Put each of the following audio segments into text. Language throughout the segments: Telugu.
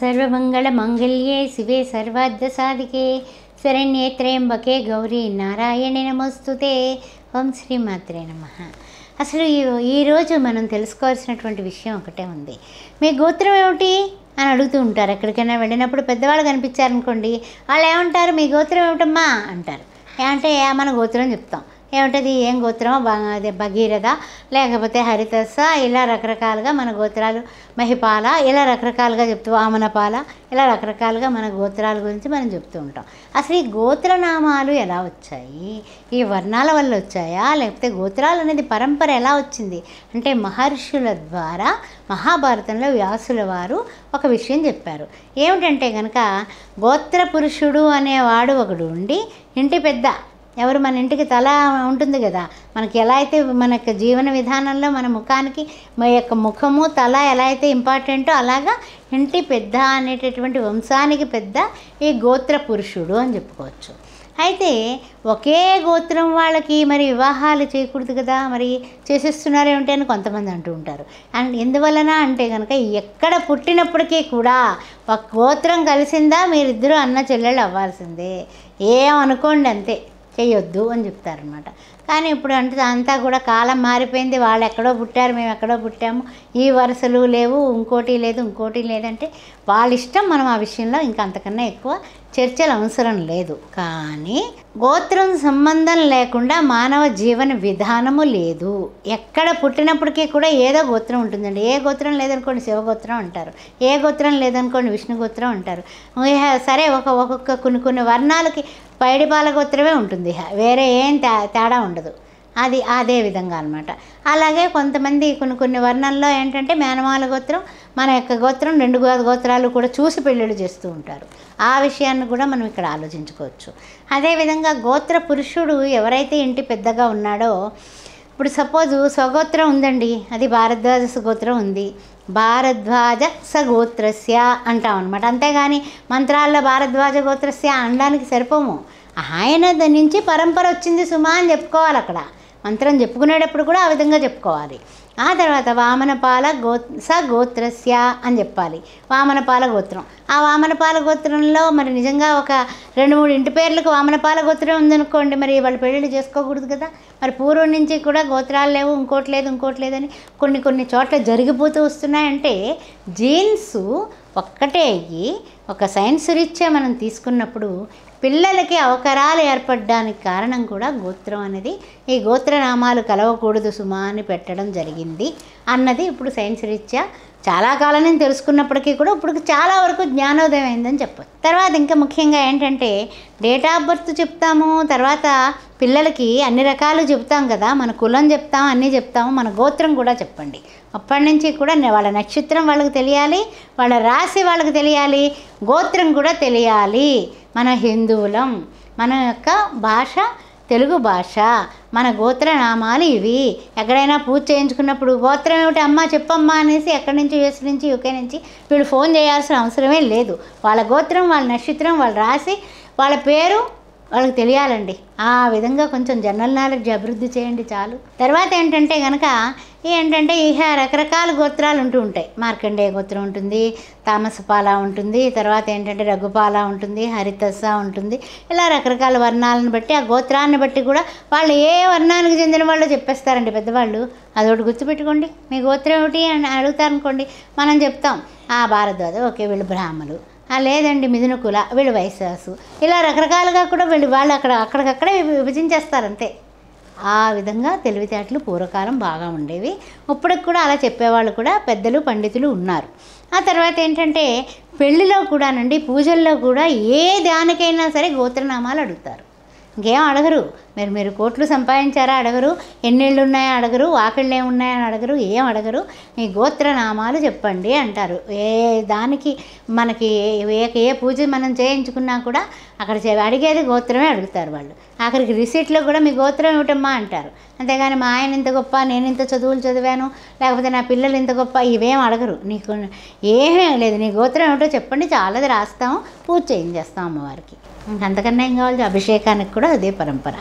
సర్వమంగళమంగళ్యే శివే సర్వార్థసాధికే శరణ్యే త్రయంబకే గౌరీ నారాయణి నమోస్తుతే ఓం శ్రీమాత్రే నమ అసలు ఈ ఈరోజు మనం తెలుసుకోవాల్సినటువంటి విషయం ఒకటే ఉంది మీ గోత్రం ఏమిటి అని అడుగుతూ ఉంటారు ఎక్కడికైనా వెళ్ళినప్పుడు పెద్దవాళ్ళు కనిపించారనుకోండి వాళ్ళు ఏమంటారు మీ గోత్రం ఏమిటమ్మా అంటారు ఏమంటే ఏ మన గోత్రం చెప్తాం ఏమిటది ఏం గోత్రం బ- అదే భగీరథ లేకపోతే హరితస్స ఇలా రకరకాలుగా మన గోత్రాలు మహిపాల ఇలా రకరకాలుగా చెప్తూ వామనపాల ఇలా రకరకాలుగా మన గోత్రాల గురించి మనం చెప్తూ ఉంటాం అసలు ఈ గోత్రనామాలు ఎలా వచ్చాయి ఈ వర్ణాల వల్ల వచ్చాయా లేకపోతే గోత్రాలు అనేది పరంపర ఎలా వచ్చింది అంటే మహర్షుల ద్వారా మహాభారతంలో వ్యాసుల వారు ఒక విషయం చెప్పారు ఏమిటంటే కనుక గోత్ర పురుషుడు అనేవాడు ఒకడు ఉండి ఇంటి పెద్ద ఎవరు మన ఇంటికి తల ఉంటుంది కదా మనకి ఎలా అయితే మన యొక్క జీవన విధానంలో మన ముఖానికి మన యొక్క ముఖము తల ఎలా అయితే ఇంపార్టెంటో అలాగా ఇంటి పెద్ద అనేటటువంటి వంశానికి పెద్ద ఈ గోత్ర పురుషుడు అని చెప్పుకోవచ్చు అయితే ఒకే గోత్రం వాళ్ళకి మరి వివాహాలు చేయకూడదు కదా మరి చేసేస్తున్నారు ఏమిటి అని కొంతమంది అంటూ ఉంటారు అండ్ ఎందువలన అంటే కనుక ఎక్కడ పుట్టినప్పటికీ కూడా ఒక గోత్రం కలిసిందా మీరిద్దరూ అన్న చెల్లెళ్ళు అవ్వాల్సిందే ఏమనుకోండి అంతే చేయొద్దు అని చెప్తారనమాట కానీ ఇప్పుడు అంటే అంతా కూడా కాలం మారిపోయింది వాళ్ళు ఎక్కడో పుట్టారు మేము ఎక్కడో పుట్టాము ఈ వరుసలు లేవు ఇంకోటి లేదు ఇంకోటి లేదంటే వాళ్ళ ఇష్టం మనం ఆ విషయంలో ఇంకా అంతకన్నా ఎక్కువ చర్చలు అవసరం లేదు కానీ గోత్రం సంబంధం లేకుండా మానవ జీవన విధానము లేదు ఎక్కడ పుట్టినప్పటికీ కూడా ఏదో గోత్రం ఉంటుందండి ఏ గోత్రం లేదనుకోండి శివగోత్రం అంటారు ఏ గోత్రం లేదనుకోండి విష్ణు గోత్రం అంటారు ఇహ సరే ఒక ఒక్కొక్క కొన్ని కొన్ని వర్ణాలకి పైడిపాల గోత్రమే ఉంటుంది వేరే ఏం తే తేడా ఉండదు అది అదే విధంగా అనమాట అలాగే కొంతమంది కొన్ని కొన్ని వర్ణాల్లో ఏంటంటే మేనమాల గోత్రం మన యొక్క గోత్రం రెండు గో- గోత్రాలు కూడా చూసి పెళ్ళిళ్ళు చేస్తూ ఉంటారు ఆ విషయాన్ని కూడా మనం ఇక్కడ ఆలోచించుకోవచ్చు అదేవిధంగా గోత్ర పురుషుడు ఎవరైతే ఇంటి పెద్దగా ఉన్నాడో ఇప్పుడు సపోజు స్వగోత్రం ఉందండి అది భారద్వాజ సుగోత్రం ఉంది భారద్వాజ సగోత్రస్య అంటాం అనమాట అంతేగాని మంత్రాల్లో భారద్వాజ గోత్రస్య అనడానికి సరిపోము ఆయన దాని నుంచి పరంపర వచ్చింది సుమా అని చెప్పుకోవాలి అక్కడ మంత్రం చెప్పుకునేటప్పుడు కూడా ఆ విధంగా చెప్పుకోవాలి ఆ తర్వాత వామనపాల గో స గోత్రస్య అని చెప్పాలి వామనపాల గోత్రం ఆ వామనపాల గోత్రంలో మరి నిజంగా ఒక రెండు మూడు ఇంటి పేర్లకు వామనపాల గోత్రం ఉందనుకోండి మరి వాళ్ళు పెళ్ళిళ్ళు చేసుకోకూడదు కదా మరి పూర్వం నుంచి కూడా గోత్రాలు లేవు ఇంకోటి లేదు ఇంకోటి లేదని కొన్ని కొన్ని చోట్ల జరిగిపోతూ వస్తున్నాయంటే జీన్స్ ఒక్కటే అయ్యి ఒక సైన్స్ రీత్యా మనం తీసుకున్నప్పుడు పిల్లలకి అవకరాలు ఏర్పడడానికి కారణం కూడా గోత్రం అనేది ఈ గోత్రనామాలు కలవకూడదు సుమా అని పెట్టడం జరిగింది అన్నది ఇప్పుడు సైన్స్ రీత్యా చాలా కాలం నుంచి తెలుసుకున్నప్పటికీ కూడా ఇప్పుడు చాలా వరకు జ్ఞానోదయం అయిందని చెప్పచ్చు తర్వాత ఇంకా ముఖ్యంగా ఏంటంటే డేట్ ఆఫ్ బర్త్ చెప్తాము తర్వాత పిల్లలకి అన్ని రకాలు చెప్తాం కదా మన కులం చెప్తాం అన్నీ చెప్తాము మన గోత్రం కూడా చెప్పండి అప్పటి నుంచి కూడా నే- వాళ్ళ నక్షత్రం వాళ్ళకి తెలియాలి వాళ్ళ రాశి వాళ్ళకి తెలియాలి గోత్రం కూడా తెలియాలి మన హిందువులం మన యొక్క భాష తెలుగు భాష మన గోత్రనామాలు ఇవి ఎక్కడైనా పూజ చేయించుకున్నప్పుడు గోత్రం ఏమిటి అమ్మా చెప్పమ్మా అనేసి ఎక్కడి నుంచి యూఎస్ నుంచి యూకే నుంచి వీళ్ళు ఫోన్ చేయాల్సిన అవసరమే లేదు వాళ్ళ గోత్రం వాళ్ళ నక్షత్రం వాళ్ళ రాశి వాళ్ళ పేరు వాళ్ళకి తెలియాలండి ఆ విధంగా కొంచెం జనరల్ నాలెడ్జ్ అభివృద్ధి చేయండి చాలు తర్వాత ఏంటంటే కనుక ఏంటంటే ఇహ రకరకాల గోత్రాలు ఉంటూ ఉంటాయి మార్కండేయ గోత్రం ఉంటుంది తామసపాల ఉంటుంది తర్వాత ఏంటంటే రఘుపాల ఉంటుంది హరితస్స ఉంటుంది ఇలా రకరకాల వర్ణాలను బట్టి ఆ గోత్రాన్ని బట్టి కూడా వాళ్ళు ఏ వర్ణానికి చెందిన వాళ్ళు చెప్పేస్తారండి పెద్దవాళ్ళు అదొకటి గుర్తుపెట్టుకోండి మీ గోత్రం ఏమిటి అని అడుగుతారనుకోండి మనం చెప్తాం ఆ భారద్వాజ ఓకే వీళ్ళు బ్రాహ్మలు ఆ లేదండి మిథున కుల వీళ్ళు వైశాసు ఇలా రకరకాలుగా కూడా వీళ్ళు వాళ్ళు అక్కడ అక్కడికక్కడే విభ- విభజించేస్తారు అంతే ఆ విధంగా తెలివితేటలు పూర్వకాలం బాగా ఉండేవి ఇప్పటికి కూడా అలా చెప్పేవాళ్ళు కూడా పెద్దలు పండితులు ఉన్నారు ఆ తర్వాత ఏంటంటే పెళ్లిలో కూడానండి పూజల్లో కూడా ఏ దానికైనా సరే గోత్రనామాలు అడుగుతారు ఇంకేం అడగరు మీరు మీరు కోట్లు సంపాదించారా అడగరు ఎన్నిళ్ళు ఉన్నాయో అడగరు వాకిళ్ళు ఏమున్నాయని అడగరు ఏం అడగరు మీ గోత్రనామాలు చెప్పండి అంటారు ఏ దానికి మనకి ఏ ఏ పూజ మనం చేయించుకున్నా కూడా అక్కడ చే- అడిగేది గోత్రమే అడుగుతారు వాళ్ళు ఆఖరికి రిసీట్లో కూడా మీ గోత్రం ఏమిటమ్మా అంటారు అంతేగాని మా ఆయన ఇంత గొప్ప నేను ఇంత చదువులు చదివాను లేకపోతే నా పిల్లలు ఇంత గొప్ప ఇవేం అడగరు నీకు ఏమీ లేదు నీ గోత్రం ఏమిటో చెప్పండి చాలాది రాస్తాం పూజ చేయించేస్తాం అమ్మవారికి ఇంకంతకన్నా ఏం కావాలి అభిషేకానికి కూడా అదే పరంపర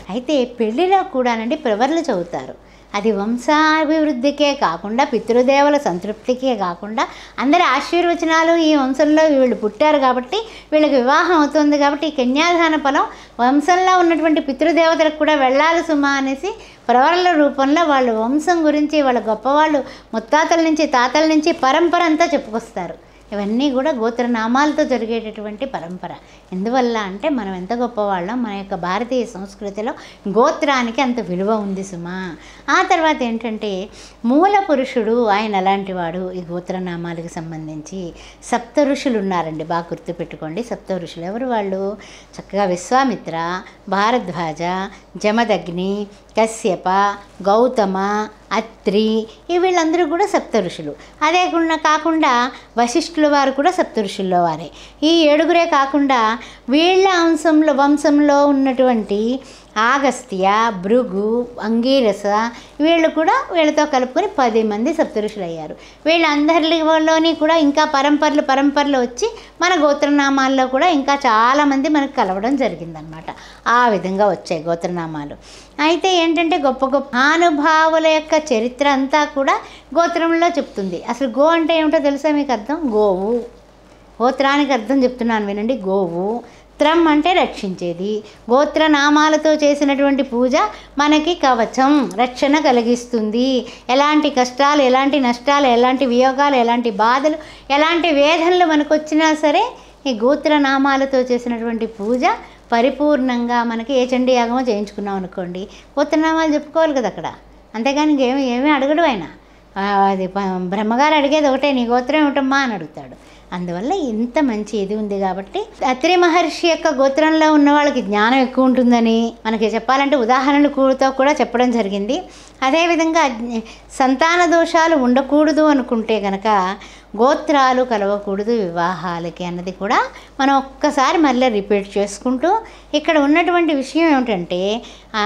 అయితే పెళ్లిలో కూడానండి ప్రవర్లు చదువుతారు అది వంశాభివృద్ధికే కాకుండా పితృదేవుల సంతృప్తికే కాకుండా అందరి ఆశీర్వచనాలు ఈ వంశంలో వీళ్ళు పుట్టారు కాబట్టి వీళ్ళకి వివాహం అవుతుంది కాబట్టి ఈ కన్యాదాన ఫలం వంశంలో ఉన్నటువంటి పితృదేవతలకు కూడా వెళ్ళాలి సుమా అనేసి ప్రవరల రూపంలో వాళ్ళ వంశం గురించి వాళ్ళ గొప్పవాళ్ళు ముత్తాతల నుంచి తాతల నుంచి పరంపర అంతా చెప్పుకొస్తారు ఇవన్నీ కూడా గోత్రనామాలతో జరిగేటటువంటి పరంపర ఎందువల్ల అంటే మనం ఎంత గొప్పవాళ్ళం మన యొక్క భారతీయ సంస్కృతిలో గోత్రానికి అంత విలువ ఉంది సుమా ఆ తర్వాత ఏంటంటే మూల పురుషుడు ఆయన అలాంటి వాడు ఈ గోత్రనామాలకు సంబంధించి సప్త ఋషులు ఉన్నారండి బాగా గుర్తుపెట్టుకోండి సప్త ఋషులు ఎవరు వాళ్ళు చక్కగా విశ్వామిత్ర భారద్వాజ జమదగ్ని కశ్యప గౌతమ అత్రి ఈ వీళ్ళందరూ కూడా సప్త ఋషులు అదే కాకుండా- కాకుండా వశిష్ఠుల వారు కూడా సప్త ఋషుల్లో వారే ఈ ఏడుగురే కాకుండా వీళ్ళ అంశంలో వంశంలో ఉన్నటువంటి ఆగస్త్య భృగు అంగీరస వీళ్ళు కూడా వీళ్ళతో కలుపుకొని పది మంది సప్తఋషులు అయ్యారు వీళ్ళందరిలోని కూడా ఇంకా పరంపరలు పరంపరలు వచ్చి మన గోత్రనామాల్లో కూడా ఇంకా చాలామంది మనకు కలవడం జరిగిందనమాట ఆ విధంగా వచ్చాయి గోత్రనామాలు అయితే ఏంటంటే గొప్ప గొప్ప మహానుభావుల యొక్క చరిత్ర అంతా కూడా గోత్రంలో చెప్తుంది అసలు గో అంటే ఏమిటో తెలుసా మీకు అర్థం గోవు గోత్రానికి అర్థం చెప్తున్నాను వినండి గోవు త్రం అంటే రక్షించేది గోత్రనామాలతో చేసినటువంటి పూజ మనకి కవచం రక్షణ కలిగిస్తుంది ఎలాంటి కష్టాలు ఎలాంటి నష్టాలు ఎలాంటి వియోగాలు ఎలాంటి బాధలు ఎలాంటి వేదనలు మనకు వచ్చినా సరే ఈ గోత్రనామాలతో చేసినటువంటి పూజ పరిపూర్ణంగా మనకి ఏ చండీ యాగమో చేయించుకున్నాం అనుకోండి గోత్రనామాలు చెప్పుకోవాలి కదా అక్కడ అంతేగాని ఇంకేమి ఏమీ అడగడు ఆయన ఆ, అది ప- బ్రహ్మగారు అడిగేది ఒకటే నీ గోత్రం ఏమిటమ్మా అని అడుగుతాడు అందువల్ల ఇంత మంచి ఇది ఉంది కాబట్టి అత్రి మహర్షి యొక్క గోత్రంలో ఉన్న వాళ్ళకి జ్ఞానం ఎక్కువ ఉంటుందని మనకి చెప్పాలంటే ఉదాహరణలు కూడుతో కూడా చెప్పడం జరిగింది అదేవిధంగా అజ్ఞ- సంతాన దోషాలు ఉండకూడదు అనుకుంటే కనుక గోత్రాలు కలవకూడదు వివాహాలకి అన్నది కూడా మనం ఒక్కసారి మళ్ళీ రిపీట్ చేసుకుంటూ ఇక్కడ ఉన్నటువంటి విషయం ఏమిటంటే ఆ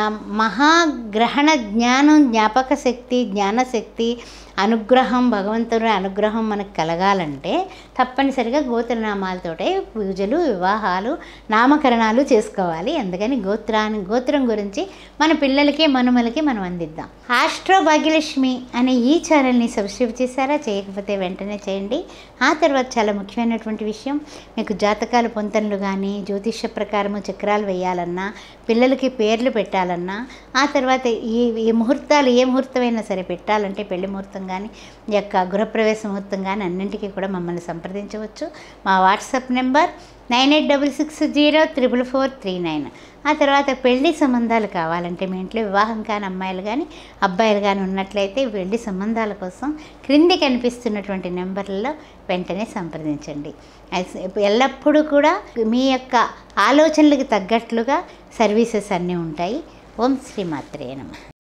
మహాగ్రహణ జ్ఞానం జ్ఞాపక శక్తి జ్ఞానశక్తి అనుగ్రహం భగవంతుని అనుగ్రహం మనకు కలగాలంటే తప్పనిసరిగా గోత్రనామాలతోటే పూజలు వివాహాలు నామకరణాలు చేసుకోవాలి అందుకని గోత్రాన్ని గోత్రం గురించి మన పిల్లలకి మనుమలకి మనం అందిద్దాం ఆస్ట్రో భాగ్యలక్ష్మి అనే ఈ ఛానల్ని సబ్స్క్రైబ్ చేశారా చేయకపోతే వెంటనే చేయండి ఆ తర్వాత చాలా ముఖ్యమైనటువంటి విషయం మీకు జాతకాలు పొంతనలు కానీ జ్యోతిష్య ప్రకారము చక్రాలు వేయాలన్నా పిల్లలకి పేర్లు పెట్టాలన్నా ఆ తర్వాత ఈ ఈ ముహూర్తాలు ఏ ముహూర్తమైనా సరే పెట్టాలంటే పెళ్లి ముహూర్తం కానీ ఈ యొక్క గృహప్రవేశ ముహూర్తం కానీ అన్నింటికీ కూడా మమ్మల్ని సంప్రదించవచ్చు మా WhatsApp number nine eight double six zero triple four three nine ఆ తర్వాత పెళ్లి సంబంధాలు కావాలంటే మీ ఇంట్లో వివాహం కాని అమ్మాయిలు కానీ అబ్బాయిలు కానీ ఉన్నట్లయితే పెళ్లి సంబంధాల కోసం క్రింది కనిపిస్తున్నటువంటి నెంబర్లలో వెంటనే సంప్రదించండి అయితే ఎల్లప్పుడూ కూడా మీ యొక్క ఆలోచనలకు తగ్గట్లుగా సర్వీసెస్ అన్నీ ఉంటాయి ఓం శ్రీ మాత్రే నమః